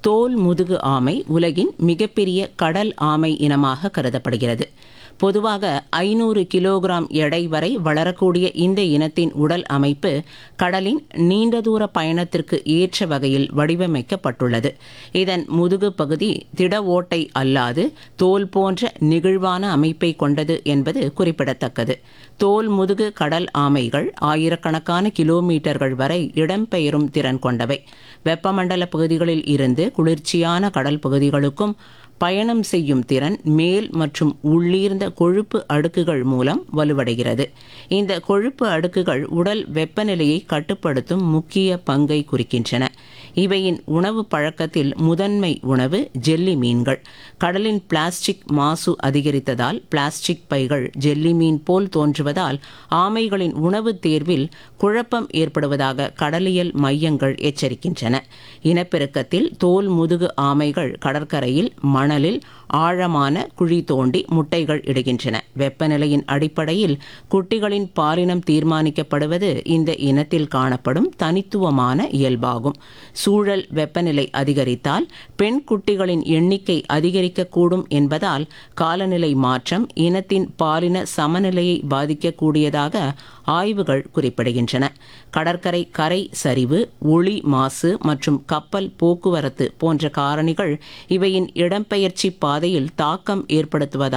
தோல் முதுகு ஆமை உலகின் மிகப்பெரிய கடல் ஆமை இனமாக கருதப்படுகிறது பொதுவாக ஐநூறு கிலோகிராம் எடை வரை வளரக்கூடிய இந்த இனத்தின் உடல் அமைப்பு கடலின் நீண்ட தூர பயணத்திற்கு ஏற்ற வகையில் வடிவமைக்கப்பட்டுள்ளது இதன் முதுகு பகுதி திட ஓட்டை அல்லாது தோல் போன்ற நெகிழ்வான அமைப்பை கொண்டது என்பது குறிப்பிடத்தக்கது தோல் முதுகு கடல் ஆமைகள் ஆயிரக்கணக்கான கிலோமீட்டர்கள் வரை இடம்பெயரும் திறன் கொண்டவை வெப்பமண்டல பகுதிகளில் இருந்து குளிர்ச்சியான கடல் பகுதிகளுக்கும் பயணம் செய்யும் திறன் மேல் மற்றும் உள்ளீர்ந்த கொழுப்பு அடுக்குகள் மூலம் வலுவடைகிறது இந்த கொழுப்பு அடுக்குகள் உடல் வெப்பநிலையை கட்டுப்படுத்தும் முக்கிய பங்கை குறிக்கின்றன இவையின் உணவு பழக்கத்தில் முதன்மை உணவு ஜெல்லி மீன்கள் கடலின் பிளாஸ்டிக் மாசு அதிகரித்ததால் பிளாஸ்டிக் பைகள் ஜெல்லி மீன் போல் தோன்றுவதால் ஆமைகளின் உணவு தேர்வில் குழப்பம் ஏற்படுவதாக கடலியல் மையங்கள் எச்சரிக்கின்றன இனப்பெருக்கத்தில் தோல் முதுகு ஆமைகள் கடற்கரையில் மணலில் ஆழமான குழி தோண்டி முட்டைகள் இடுகின்றன வெப்பநிலையின் அடிப்படையில் குட்டிகளின் பாலினம் தீர்மானிக்கப்படுவது இந்த இனத்தில் காணப்படும் தனித்துவமான இயல்பாகும் சூழல் வெப்பநிலை அதிகரித்தால் பெண் குட்டிகளின் எண்ணிக்கை அதிகரிக்கக்கூடும் என்பதால் காலநிலை மாற்றம் இனத்தின் பாலின சமநிலையை பாதிக்கக்கூடியதாக ஆய்வுகள் குறிப்பிடுகின்றன கடற்கரை கரை சரிவு ஒளி மாசு மற்றும் கப்பல் போக்குவரத்து போன்ற காரணிகள் இவையின் இடம்பெயர்ச்சி பாதையில் தாக்கம் ஏற்படுத்துவதாக